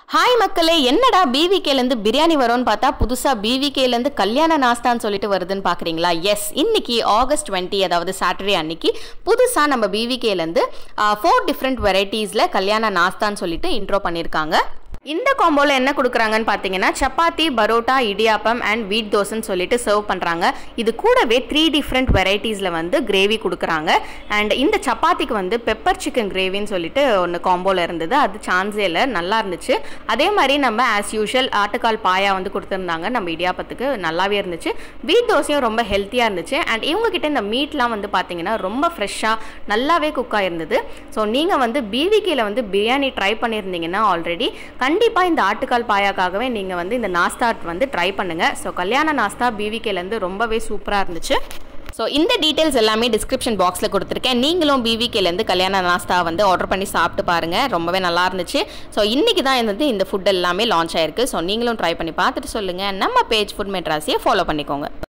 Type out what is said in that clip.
hi மக்களே என்னடா பிவிகேலேருந்து பிரியாணி வரும்னு பார்த்தா புதுசாக பிவிகேலேருந்து கல்யாண நாஸ்தான்னு சொல்லிட்டு வருதுன்னு பார்க்குறீங்களா எஸ் இன்னைக்கு ஆகஸ்ட் டுவெண்ட்டி அதாவது சாட்டர்டே அன்னைக்கு புதுசாக நம்ம பிவிகேலேருந்து ஃபோர் டிஃப்ரெண்ட் வெரைட்டிஸில் கல்யாண நாஸ்தான்னு சொல்லிட்டு இன்ட்ரோ பண்ணியிருக்காங்க இந்த காம்போவில் என்ன கொடுக்குறாங்கன்னு பார்த்தீங்கன்னா சப்பாத்தி பரோட்டா இடியாப்பம் அண்ட் வீட் தோசைன்னு சொல்லிட்டு சர்வ் பண்ணுறாங்க இது கூடவே த்ரீ டிஃப்ரெண்ட் வெரைட்டிஸில் வந்து கிரேவி கொடுக்குறாங்க அண்ட் இந்த சப்பாத்திக்கு வந்து பெப்பர் சிக்கன் கிரேவின்னு சொல்லிட்டு ஒன்று காம்போவில் இருந்தது அது சான்ஸே இல்லை நல்லா இருந்துச்சு அதே மாதிரி நம்ம ஆஸ் யூஷுவல் ஆட்டுக்கால் பாயா வந்து கொடுத்துருந்தாங்க நம்ம இடியாப்பத்துக்கு நல்லாவே இருந்துச்சு வீட் தோசையும் ரொம்ப ஹெல்த்தியாக இருந்துச்சு அண்ட் இவங்ககிட்ட இந்த மீட்லாம் வந்து பார்த்தீங்கன்னா ரொம்ப ஃப்ரெஷ்ஷாக நல்லாவே குக் ஆயிருந்தது ஸோ நீங்கள் வந்து பிவிகேல வந்து பிரியாணி ட்ரை பண்ணியிருந்தீங்கன்னா ஆல்ரெடி கண்டிப்பாக இந்த ஆட்டுக்கால் பாயாக்காகவே நீங்கள் வந்து இந்த நாஸ்தா வந்து ட்ரை பண்ணுங்கள் ஸோ கல்யாண நாஸ்தா பிவிகேலேருந்து ரொம்பவே சூப்பராக இருந்துச்சு ஸோ இந்த டீட்டெயில்ஸ் எல்லாமே டிஸ்கிரிப்ஷன் பாக்ஸில் கொடுத்துருக்கேன் நீங்களும் பிவிகேலேருந்து கல்யாண நாஸ்தா வந்து ஆர்டர் பண்ணி சாப்பிட்டு பாருங்கள் ரொம்பவே நல்லா இருந்துச்சு ஸோ இன்றைக்கி தான் வந்து இந்த ஃபுட் எல்லாமே லான்ச் ஆயிருக்கு ஸோ நீங்களும் ட்ரை பண்ணி பார்த்துட்டு சொல்லுங்கள் நம்ம பேஜ் ஃபுட் மெட்ராஸையே ஃபாலோ பண்ணிக்கோங்க